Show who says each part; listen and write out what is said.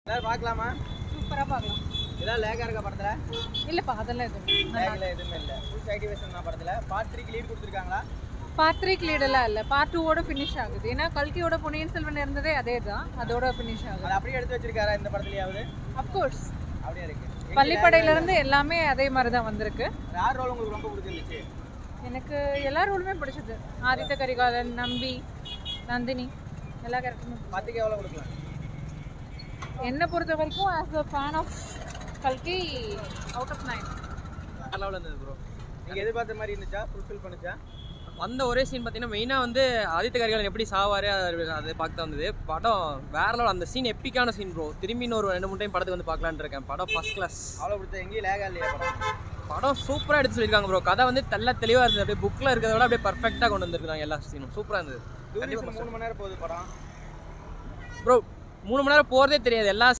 Speaker 1: எல்லாரும் பார்க்கலாமா
Speaker 2: சூப்பராக பார்க்கலாம்
Speaker 1: ஏதாவது லேக்கா இருக்க படத்துல
Speaker 2: இல்லைப்பா அதெல்லாம் எதுவும் நல்லா
Speaker 1: லேக்ல எதுவுமே இல்லை ஃபுல் ஆக்டிவேஷன் தான் படத்துல பார்ட் த்ரீக்கு லீட் கொடுத்துருக்காங்களா
Speaker 2: பார்ட் த்ரீ லீடெல்லாம் இல்லை பார்ட் டூவோட ஃபினிஷ் ஆகுது ஏன்னா கல்கியோட பொன்னியின் செல்வன் இருந்ததே அதே தான் அதோட ஃபினிஷ் ஆகுது
Speaker 1: அதை அப்படியே எடுத்து வச்சிருக்காரா இந்த படத்துலயாவது
Speaker 2: அஃப்கோர்ஸ்
Speaker 1: அப்படியே இருக்கு
Speaker 2: பள்ளிப்படையிலேருந்து எல்லாமே அதே மாதிரி தான் வந்திருக்கு
Speaker 1: யார் ரோல் உங்களுக்கு ரொம்ப பிடிச்சிருந்துச்சு
Speaker 2: எனக்கு எல்லா ரோலுமே பிடிச்சது ஆதித்த கரிகாலன் நம்பி நந்தினி எல்லா கேரக்டருமே
Speaker 1: பத்துக்கு எவ்வளோ கொடுக்கலாம்
Speaker 2: என்னை பொறுத்த வரைக்கும் ஆஸ் அ ஃபேன் ஆஃப் கல்கி அவுட் ஆஃப் நைன்
Speaker 3: நல்லா இருந்தது ப்ரோ
Speaker 1: நீங்க எதிர்பார்த்த மாதிரி இருந்துச்சா ஃபுல்ஃபில் பண்ணுச்சா
Speaker 3: வந்த ஒரே சீன் பார்த்தீங்கன்னா மெயினாக வந்து ஆதித்த கரிகாலன் எப்படி சாவாரு அது அதை பார்க்க தான் வந்தது படம் வேற level அந்த சீன் எப்பிக்கான சீன் ப்ரோ திரும்பி இன்னொரு ரெண்டு மூணு டைம் படத்துக்கு வந்து பார்க்கலான்னு இருக்கேன் படம் ஃபர்ஸ்ட் கிளாஸ்
Speaker 1: அவ்வளோ பிடிச்ச எங்கேயும் லேகா இல்லையா படம்
Speaker 3: படம் சூப்பராக எடுத்து சொல்லியிருக்காங்க ப்ரோ கதை வந்து தெல்ல தெளிவாக இருந்தது அப்படியே புக்கில் இருக்கிறத விட அப்படியே பர்ஃபெக்டாக கொண்டு வந்திருக்காங்க எல்லா சீனும் சூப்பராக இருந்தது
Speaker 1: டூரிசம் மூணு மணி நேரம் போகுது படம்
Speaker 3: ப்ரோ மூணு மணி நேரம் போகிறதே தெரியாது எல்லா